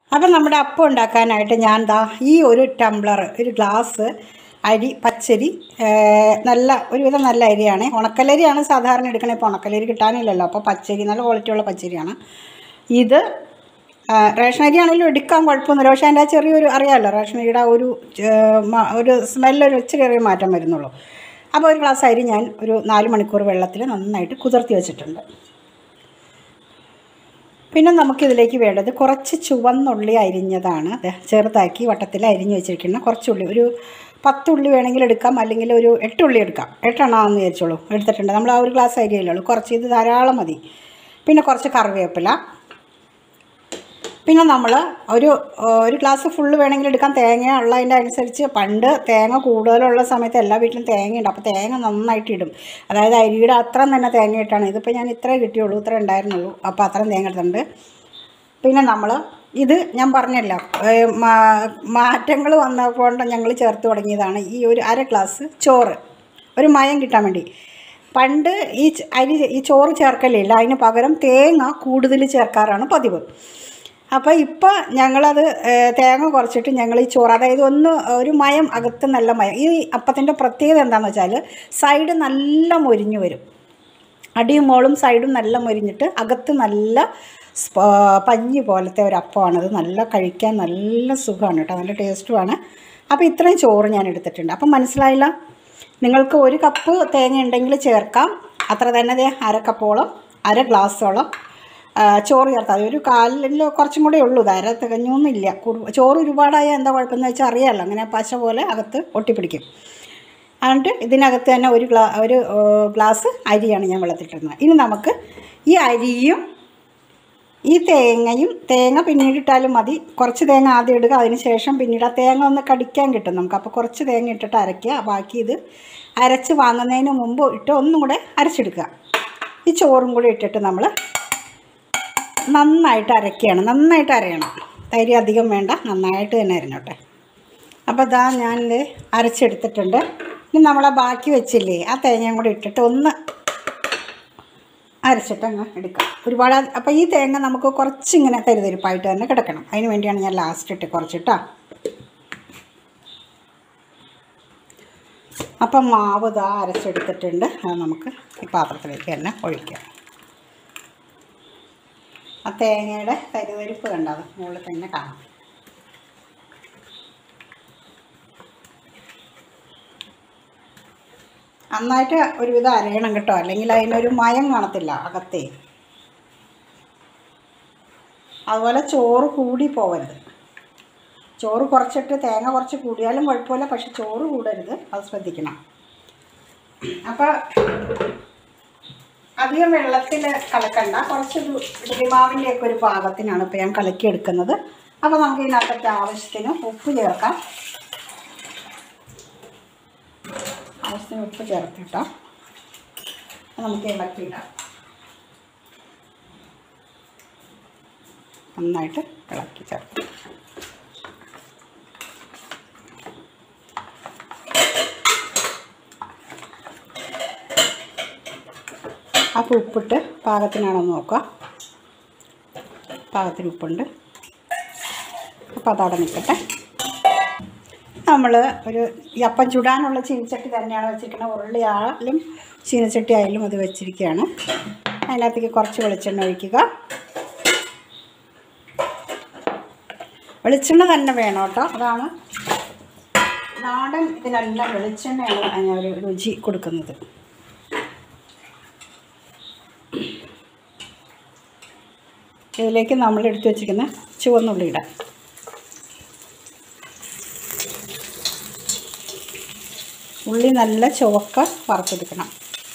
അപ്പം നമ്മുടെ അപ്പം ഉണ്ടാക്കാനായിട്ട് ഞാൻ ദാ ഈ ഒരു ടംബ്ലർ ഒരു ഗ്ലാസ് അരി പച്ചരി ഏർ, നല്ല ഒരുവിധം നല്ല അരിയാണ് ഉണക്കലരിയാണ് സാധാരണ എടുക്കണേ ഇപ്പോൾ ഉണക്കലരി കിട്ടാനില്ലല്ലോ അപ്പോൾ പച്ചരി നല്ല ക്വാളിറ്റിയുള്ള പച്ചരിയാണ് ഇത് ആ, റേഷൻ അരി ആണെങ്കിലും എടുക്കാൻ കുഴപ്പമൊന്നുമില്ല പക്ഷേ അതിൻ്റെ ആ ചെറിയൊരു അറിയാമല്ലോ റേഷൻ അരിയുടെ ആ ഒരു ഏർ, മ- ഒരു സ്മെല്ലൊരു ചെറിയ മാറ്റം വരുന്നുള്ളൂ അപ്പോൾ ഒരു ഗ്ലാസ് അരി ഞാൻ ഒരു നാല് മണിക്കൂർ വെള്ളത്തിൽ നന്നായിട്ട് കുതിർത്തി വെച്ചിട്ടുണ്ട് പിന്നെ നമുക്കിതിലേക്ക് വേണ്ടത് കുറച്ച് ചുവന്നുള്ളി അരിഞ്ഞതാണ് ദേ ചെറുതാക്കി വട്ടത്തിൽ അരിഞ്ഞ് വെച്ചിരിക്കുന്ന കുറച്ചുള്ളി ഒരു പത്തുള്ളി വേണമെങ്കിൽ എടുക്കാം അല്ലെങ്കിൽ ഒരു എട്ടുള്ളി എടുക്കാം എട്ടെണ്ണമാണെന്ന് വിചാരിച്ചോളൂ എടുത്തിട്ടുണ്ട് നമ്മൾ ആ ഒരു ഗ്ലാസ് അരിയല്ലേ ഉള്ളൂ കുറച്ച് ഇത് ധാരാളം മതി പിന്നെ കുറച്ച് കറിവേപ്പില പിന്നെ നമ്മൾ ഒരു ഒരു ഗ്ലാസ് ഫുള്ള് വേണമെങ്കിൽ എടുക്കാം തേങ്ങ ഉള്ളതിൻ്റെ അനുസരിച്ച് പണ്ട് തേങ്ങ കൂടുതലുള്ള സമയത്ത് എല്ലാ വീട്ടിലും തേങ്ങയുണ്ട് അപ്പോൾ തേങ്ങ നന്നായിട്ട് ഇടും അതായത് അരിയുടെ അത്രയും തന്നെ തേങ്ങ ഇട്ടാണ് ഇതിപ്പോൾ ഞാൻ ഇത്രേ കിട്ടിയുള്ളൂ ഇത്രേ ഉണ്ടായിരുന്നുള്ളൂ അപ്പോൾ അത്രയും തേങ്ങ എടുത്തിട്ടുണ്ട് പിന്നെ നമ്മൾ ഇത് ഞാൻ പറഞ്ഞല്ലോ മാറ്റങ്ങൾ വന്നപ്പോൾ ഞങ്ങൾ ചേർത്ത് തുടങ്ങിയതാണ് ഈ ഒരു അര ഗ്ലാസ് ചോറ് ഒരു മയം കിട്ടാൻ വേണ്ടി പണ്ട് ഈ ച- അരി ഈ ചോറ് ചേർക്കലില്ല അതിന് പകരം തേങ്ങ കൂടുതൽ ചേർക്കാറാണ് പതിവ് അപ്പോൾ ഇപ്പോൾ ഞങ്ങളത് ഏഹ്, തേങ്ങ കുറച്ചിട്ട് ഞങ്ങൾ ഈ ചോറ് അതായത് ഒന്ന് ഒരു മയം അകത്ത് നല്ല മയം ഈ അപ്പത്തിൻ്റെ പ്രത്യേകത എന്താണെന്ന് വെച്ചാൽ സൈഡ് നല്ല മൊരിഞ്ഞു വരും അടിയും മോളും സൈഡും നല്ല മൊരിഞ്ഞിട്ട് അകത്ത് നല്ല സ്പ- പഞ്ഞി പോലത്തെ ഒരു അപ്പമാണത് നല്ല കഴിക്കാൻ നല്ല സുഖമാണ് കേട്ടോ നല്ല ടേസ്റ്റുമാണ് അപ്പോൾ ഇത്രയും ചോറ് ഞാൻ എടുത്തിട്ടുണ്ട് അപ്പം മനസ്സിലായില്ല നിങ്ങൾക്ക് ഒരു കപ്പ് തേങ്ങ ഉണ്ടെങ്കിൽ ചേർക്കാം അത്ര തന്നെ ദേ അര കപ്പോളം അര ഗ്ലാസ്സോളം ആ, ചോറ് ചേർത്താൽ മതി ഒരു കാലിൽ കുറച്ചും കൂടെ ഉള്ളൂ ഇത് അര തികഞ്ഞൊന്നുമില്ല കുറു- ചോറ് ഒരുപാടായാൽ എന്താ കുഴപ്പമെന്ന് വെച്ചാൽ അറിയാമല്ലോ അങ്ങനെ പശ പോലെ അകത്ത് ഒട്ടിപ്പിടിക്കും എന്നിട്ട് ഇതിനകത്ത് തന്നെ ഒരു ഗ്ലാ ഒരു ഏർ, ഗ്ലാസ് അരിയാണ് ഞാൻ വെള്ളത്തിട്ടിരുന്നത് ഇനി നമുക്ക് ഈ അരിയും ഈ തേങ്ങയും തേങ്ങ പിന്നീട് ഇട്ടാലും മതി കുറച്ച് തേങ്ങ ആദ്യം ഇടുക അതിന് ശേഷം പിന്നീട് ആ തേങ്ങ ഒന്ന് കടിക്കാൻ കിട്ടും നമുക്ക് അപ്പോൾ കുറച്ച് തേങ്ങ ഇട്ടിട്ട് അരയ്ക്കുക ബാക്കി ഇത് അരച്ച് വാങ്ങുന്നതിന് മുമ്പ് ഇട്ട് ഒന്നും കൂടെ അരച്ചെടുക്കുക ഈ ചോറും കൂടി ഇട്ടിട്ട് നമ്മൾ നന്നായിട്ട് അരയ്ക്കുകയാണ് നന്നായിട്ട് അരയണം തൈര് അധികം വേണ്ട നന്നായിട്ട് തന്നെ അരിഞ്ഞോട്ടെ അപ്പോൾ ഇതാ ഞാനിത് അരച്ചെടുത്തിട്ടുണ്ട് ഇനി നമ്മളെ ബാക്കി വെച്ചില്ലേ ആ തേങ്ങയും കൂടി ഇട്ടിട്ട് ഒന്ന് അരച്ചിട്ട് അങ്ങ് എടുക്കാം ഒരുപാട് അപ്പോൾ ഈ തേങ്ങ നമുക്ക് കുറച്ചിങ്ങനെ തരിതരിപ്പായിട്ട് തന്നെ കിടക്കണം അതിന് വേണ്ടിയാണ് ഞാൻ ലാസ്റ്റ് ഇട്ട് കുറച്ചിട്ടാ അപ്പം മാവ് ഇതാ അരച്ചെടുത്തിട്ടുണ്ട് അത് നമുക്ക് ഈ പാത്രത്തിലേക്ക് തന്നെ ഒഴിക്കാം ആ തേങ്ങയുടെ തരിതരിപ്പ് കണ്ടത് മുകളിൽ തന്നെ കാണാം നന്നായിട്ട് ഒരുവിധം അരയണം കേട്ടോ അല്ലെങ്കിൽ അതിനൊരു മയം കാണത്തില്ല അകത്തേ അതുപോലെ ചോറ് കൂടി പോകരുത് ചോറ് കുറച്ചിട്ട് തേങ്ങ കുറച്ച് കൂടിയാലും കുഴപ്പമില്ല പക്ഷെ ചോറ് കൂടരുത് അത് ശ്രദ്ധിക്കണം അപ്പോൾ അധികം വെള്ളത്തിൽ കലക്കണ്ട കുറച്ചൊരു ഇഡലിമാവിൻ്റെ ഒക്കെ ഒരു പാകത്തിനാണ് ഇപ്പോൾ ഞാൻ കലക്കിയെടുക്കുന്നത് അപ്പോൾ നമുക്ക് ഇതിനകത്തൊക്കെ ആവശ്യത്തിന് ഉപ്പ് ചേർക്കാം ആവശ്യത്തിന് ഉപ്പ് ചേർത്തിട്ടോ നമുക്ക് ഇളക്കിയിടാം നന്നായിട്ട് ഇളക്കി ചേർക്കാം അപ്പോൾ ഉപ്പിട്ട് പാകത്തിനാണോ എന്ന് നോക്കുക പാകത്തിന് ഉപ്പുണ്ട് അപ്പോൾ അതവിടെ നിൽക്കട്ടെ നമ്മൾ ഒരു ഈ അപ്പം ചുടാനുള്ള ചീനച്ചട്ടി തന്നെയാണ് വെച്ചിരിക്കുന്നത് ഉരുളി ആയാലും ചീനച്ചട്ടി ആയാലും അത് വെച്ചിരിക്കുകയാണ് അതിനകത്തേക്ക് കുറച്ച് വെളിച്ചെണ്ണ ഒഴിക്കുക വെളിച്ചെണ്ണ തന്നെ വേണം കേട്ടോ അതാണ് നാടൻ ഇതിനെല്ലാം വെളിച്ചെണ്ണയാണ് അതിന് ഒരു രുചി കൊടുക്കുന്നത് ഇതിലേക്ക് നമ്മൾ എടുത്തു വെച്ചിരിക്കുന്ന ചുവന്നുള്ളി ഇടാം ഉള്ളി നല്ല ചുവക്ക വറുത്തെടുക്കണം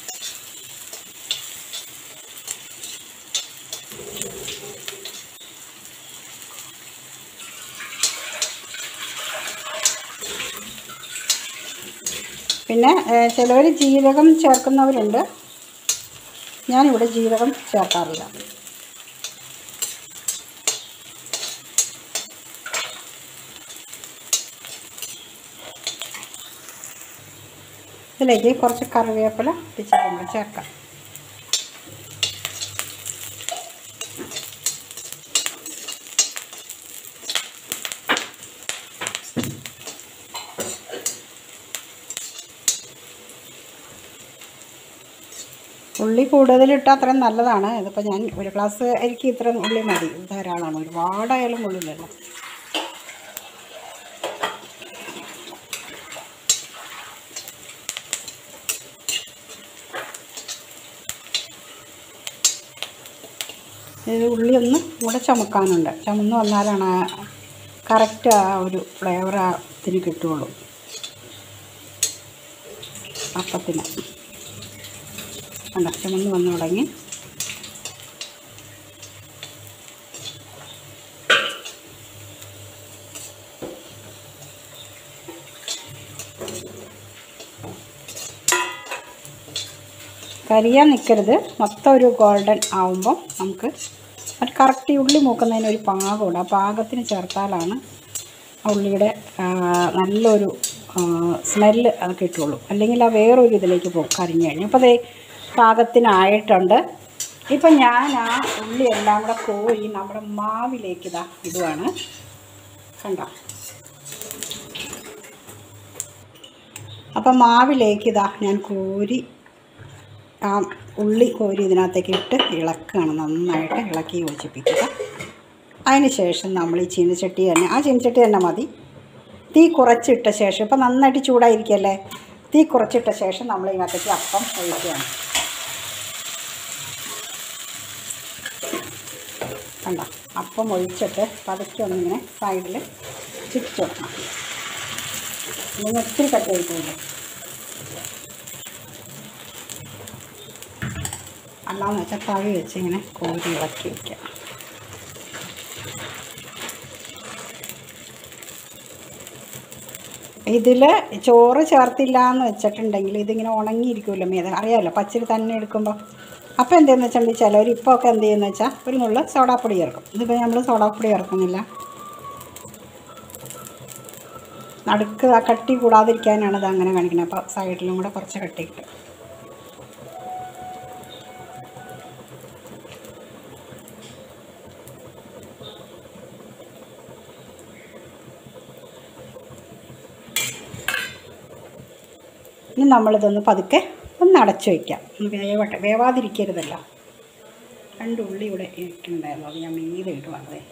പിന്നെ ചിലവർ ജീരകം ചേർക്കുന്നവരുണ്ട് ഞാനിവിടെ ജീരകം ചേർക്കാറില്ല ഇതിലേക്ക് കുറച്ച് കറിവേപ്പില പിച്ചിട്ടുണ്ട് ചേർക്കാം ഉള്ളി കൂടുതലിട്ടാൽ അത്രയും നല്ലതാണ് ഇതിപ്പോൾ ഞാൻ ഒരു ഗ്ലാസ് എനിക്ക് ഇത്ര ഉള്ളി മതി ഇത് ധാരാളമാണ് ഒരുപാടായാലും കൊള്ളില്ലല്ലോ ഇത് ഉള്ളി ഒന്ന് കൂടെ ചുമക്കാനുണ്ട് ചുമന്ന് വന്നാലാണ് കറക്റ്റ് ആ ഒരു ഫ്ലേവർ ആ ഇതിന് കിട്ടുള്ളൂ അപ്പത്തിന് കണ്ട ചുമന്ന് വന്നു തുടങ്ങി കരിയാൻ നിൽക്കരുത് മൊത്തം ഒരു ഗോൾഡൻ ആവുമ്പം നമുക്ക് ഒരു കറക്റ്റ് ഉള്ളി മൂക്കുന്നതിന് ഒരു പാകമുണ്ട് ആ പാകത്തിന് ചേർത്താലാണ് ആ ഉള്ളിയുടെ ആ, നല്ലൊരു സ്മെല്ല് അത് കിട്ടുള്ളൂ അല്ലെങ്കിൽ ആ വേറൊരു ഇതിലേക്ക് പോകും കരിഞ്ഞു കഴിഞ്ഞു അപ്പോൾ അതേ പാകത്തിനായിട്ടുണ്ട് ഇപ്പം ഞാൻ ആ ഉള്ളി എല്ലാം കൂടെ കോരി നമ്മുടെ മാവിലേക്ക് ഇതാ ഇടുവാണ് കണ്ടോ അപ്പം മാവിലേക്ക് ഇതാ ഞാൻ കോരി ആ ഉള്ളി കോരി ഇതിനകത്തേക്ക് ഇട്ട് ഇളക്കുകയാണ് നന്നായിട്ട് ഇളക്കി യോജിപ്പിക്കുക അതിന് ശേഷം നമ്മൾ ഈ ചീനച്ചട്ടി തന്നെ ആ ചീനച്ചട്ടി തന്നെ മതി തീ കുറച്ചിട്ട ശേഷം ഇപ്പം നന്നായിട്ട് ചൂടായിരിക്കല്ലേ തീ കുറച്ചിട്ട ശേഷം നമ്മൾ ഇതിനകത്തേക്ക് അപ്പം ഒഴിക്കുകയാണ് കണ്ടോ അപ്പം ഒഴിച്ചിട്ട് പതുക്കെ ഒന്നിങ്ങനെ സൈഡിൽ ചുറ്റിച്ചു കൊടുക്കണം ഇല്ലെങ്കിൽ ഒത്തിരി കട്ടിയായി പോകും അല്ലാന്ന് വെച്ചാൽ തവി വെച്ച് ഇങ്ങനെ കോരി ഇളക്കി വയ്ക്കുക ഇതിൽ ചോറ് ചേർത്തില്ല എന്ന് വെച്ചിട്ടുണ്ടെങ്കിൽ ഇതിങ്ങനെ ഉണങ്ങിയിരിക്കുമല്ലോ മീത അറിയാമല്ലോ പച്ചരി തന്നെ എടുക്കുമ്പോൾ അപ്പോൾ എന്തെന്ന് വെച്ചിട്ടുണ്ടെങ്കിൽ ചിലർ ഇപ്പോൾ ഒക്കെ എന്ത് ചെയ്യുന്നത് വെച്ചാൽ ഒരു നുള്ളു സോഡാപ്പൊടി ചേർക്കും ഇതിപ്പോൾ നമ്മൾ സോഡാപ്പൊടി ചേർക്കുന്നില്ല നടുക്ക് ആ കട്ടി കൂടാതിരിക്കാനാണ് ഇത് അങ്ങനെ കാണിക്കുന്നത് അപ്പോൾ സൈഡിലും കൂടെ കുറച്ച് കട്ടി കിട്ടും ഇനി നമ്മളിതൊന്ന് പതുക്കെ ഒന്ന് അടച്ചു വയ്ക്കാം ഒന്ന് വേവട്ടെ വേവാതിരിക്കരുതല്ലോ രണ്ട് ഉള്ളി ഇവിടെ ഇട്ടിട്ടുണ്ടായിരുന്നു അത് ഞാൻ മീതെ ഇടുവാണേ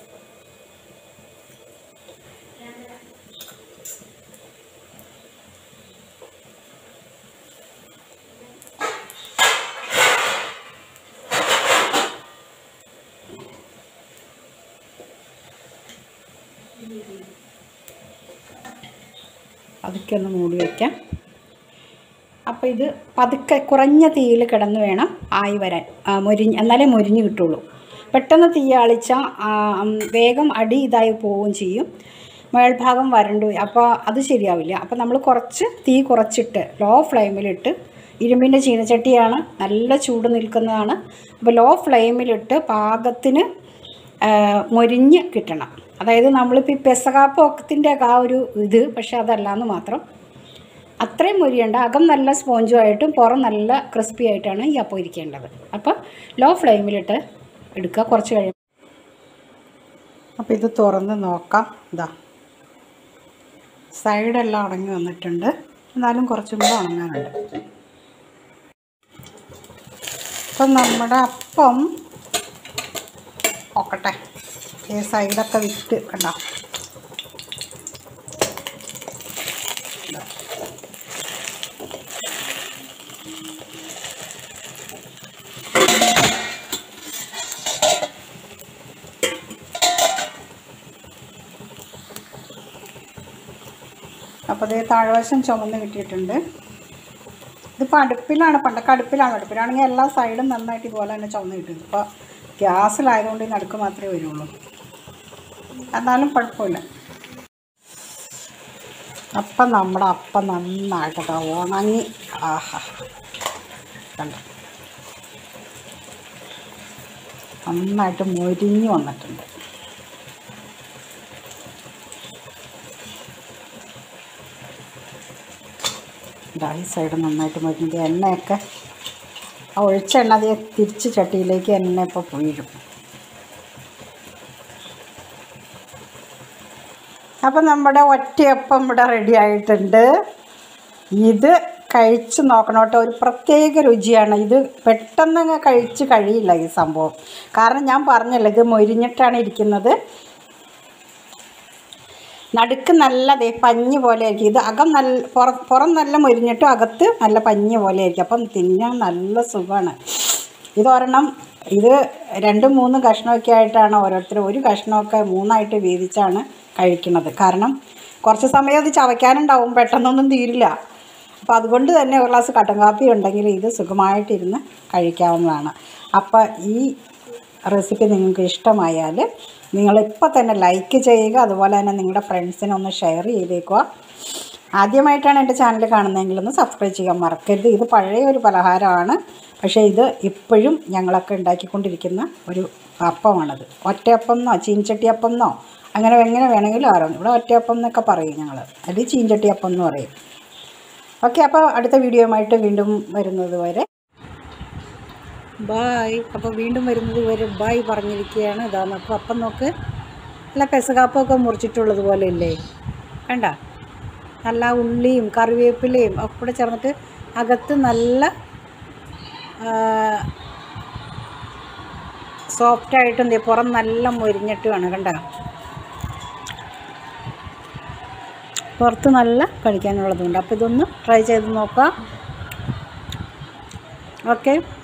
പതുക്കെ ഒന്ന് മൂടി വയ്ക്കാം അപ്പോൾ ഇത് പതുക്കെ കുറഞ്ഞ തീയിൽ കിടന്ന് വേണം ആയി വരാൻ ആ, മൊരിഞ്ഞ് എന്നാലേ മൊരിഞ്ഞ് കിട്ടുള്ളൂ പെട്ടെന്ന് തീ ആളിച്ചാൽ വേഗം അടി ഇതായി പോവുകയും ചെയ്യും മേൾഭാഗം വരണ്ടു അപ്പോൾ അത് ശരിയാവില്ല അപ്പോൾ നമ്മൾ കുറച്ച് തീ കുറച്ചിട്ട് ലോ ഫ്ലെയിമിലിട്ട് ഇരുമ്പിൻ്റെ ചീനച്ചട്ടിയാണ് നല്ല ചൂട് നിൽക്കുന്നതാണ് അപ്പോൾ ലോ ഫ്ലെയിമിലിട്ട് പാകത്തിന് ആ, മൊരിഞ്ഞ് കിട്ടണം അതായത് നമ്മളിപ്പോൾ ഈ പെസകാപ്പത്തിൻ്റെ ഒക്കെ ആ ഒരു ഇത് പക്ഷെ അതല്ലാന്ന് മാത്രം അത്രയും മൊരിയണ്ട അകം നല്ല സ്പോഞ്ചുമായിട്ടും പുറം നല്ല ക്രിസ്പി ആയിട്ടാണ് ഈ അപ്പം ഇരിക്കേണ്ടത് അപ്പോൾ ലോ ഫ്ലെയിമിലിട്ട് എടുക്കുക കുറച്ച് കഴിയും അപ്പോൾ ഇത് തുറന്ന് നോക്കാം ഇതാ സൈഡെല്ലാം ഉണങ്ങി വന്നിട്ടുണ്ട് എന്നാലും കുറച്ചും കൂടെ ഉണങ്ങാനുണ്ട് അപ്പം നമ്മുടെ അപ്പം നോക്കട്ടെ ഈ സൈഡൊക്കെ വിട്ട് കണ്ടോ അപ്പോൾ അതേ താഴ്വശം ചുമന്ന് കിട്ടിയിട്ടുണ്ട് ഇതിപ്പോൾ അടുപ്പിലാണ് പണ്ടൊക്കെ അടുപ്പിലാണ് അടുപ്പിലാണെങ്കിൽ എല്ലാ സൈഡും നന്നായിട്ട് ഇതുപോലെ തന്നെ ചുമന്ന് കിട്ടും ഇപ്പോൾ ഗ്യാസിലായതുകൊണ്ട് ഈ നടുക്ക് മാത്രമേ വരുള്ളൂ എന്നാലും കുഴപ്പമില്ല അപ്പം നമ്മുടെ അപ്പം നന്നായിട്ട് ദാ ഉണങ്ങി ആഹാ കണ്ടോ നന്നായിട്ട് മൊരിഞ്ഞ് വന്നിട്ടുണ്ട് ഇതാ ഈ സൈഡ് നന്നായിട്ട് മൊരിഞ്ഞത് എണ്ണയൊക്കെ ആ ഒഴിച്ച എണ്ണ അത് തിരിച്ച് ചട്ടിയിലേക്ക് എണ്ണ ഇപ്പോൾ വീഴും അപ്പം നമ്മുടെ ഒറ്റയപ്പം ഇവിടെ റെഡി ആയിട്ടുണ്ട് ഇത് കഴിച്ച് നോക്കണം കേട്ടോ ഒരു പ്രത്യേക രുചിയാണ് ഇത് പെട്ടെന്ന് അങ്ങ് കഴിച്ച് കഴിയില്ല ഈ സംഭവം കാരണം ഞാൻ പറഞ്ഞല്ലോ ഇത് മൊരിഞ്ഞിട്ടാണ് ഇരിക്കുന്നത് നടുക്ക് നല്ല ദേ പഞ്ഞ് പോലെ ആയിരിക്കും ഇത് അകം നല്ല പുറ പുറം നല്ല മൊരിഞ്ഞിട്ടും അകത്ത് നല്ല പഞ്ഞ് പോലെ ആയിരിക്കും അപ്പം തിന്നാൻ നല്ല സുഖമാണ് ഇതൊരെണ്ണം ഇത് രണ്ടും മൂന്നും കഷ്ണമൊക്കെ ആയിട്ടാണ് ഓരോരുത്തർ ഒരു കഷ്ണമൊക്കെ മൂന്നായിട്ട് വീതിച്ചാണ് കഴിക്കുന്നത് കാരണം കുറച്ച് സമയം അത് ചവയ്ക്കാനുണ്ടാവും പെട്ടെന്നൊന്നും തീരില്ല അപ്പോൾ അതുകൊണ്ട് തന്നെ ഒരു ഗ്ലാസ് കട്ടൻ കാപ്പി ഉണ്ടെങ്കിൽ ഇത് സുഖമായിട്ടിരുന്ന് കഴിക്കാവുന്നതാണ് അപ്പോൾ ഈ റെസിപ്പി നിങ്ങൾക്ക് ഇഷ്ടമായാൽ നിങ്ങളിപ്പോൾ തന്നെ ലൈക്ക് ചെയ്യുക അതുപോലെ തന്നെ നിങ്ങളുടെ ഫ്രണ്ട്സിനെ ഒന്ന് ഷെയർ ചെയ്തേക്കുക ആദ്യമായിട്ടാണ് എൻ്റെ ചാനൽ കാണുന്നതെങ്കിൽ ഒന്ന് സബ്സ്ക്രൈബ് ചെയ്യാൻ മറക്കരുത് ഇത് പഴയ ഒരു പലഹാരമാണ് പക്ഷേ ഇത് ഇപ്പോഴും ഞങ്ങളൊക്കെ ഉണ്ടാക്കിക്കൊണ്ടിരിക്കുന്ന ഒരു അപ്പമാണത് ഒറ്റയപ്പം എന്നോ ചീൻചട്ടി എന്നോ അങ്ങനെ എങ്ങനെ വേണമെങ്കിലും ആരും ഇവിടെ ഒറ്റയപ്പം എന്നൊക്കെ പറയും ഞങ്ങൾ അല്ലെങ്കിൽ ചീൻചട്ടി അപ്പം എന്ന് പറയും ഓക്കെ അപ്പോൾ അടുത്ത വീഡിയോയുമായിട്ട് വീണ്ടും വരുന്നത് വരെ ബായ് അപ്പോൾ വീണ്ടും വരുന്നത് വരെ ബായ് പറഞ്ഞിരിക്കുകയാണ് ഇതാ നോക്കൂ അപ്പം നോക്ക് നല്ല പെസകാപ്പൊക്കെ മുറിച്ചിട്ടുള്ളത് പോലെ ഇല്ലേ കണ്ട നല്ല ഉള്ളിയും കറിവേപ്പിലയും ഒക്കെ കൂടെ ചേർന്നിട്ട് അകത്ത് നല്ല സോഫ്റ്റായിട്ടും ദേ പുറം നല്ല മൊരിഞ്ഞിട്ടുമാണ് കണ്ട പുറത്ത് നല്ല കഴിക്കാനുള്ളതുണ്ട് അപ്പോൾ ഇതൊന്ന് ട്രൈ ചെയ്ത് നോക്കാം ഓക്കെ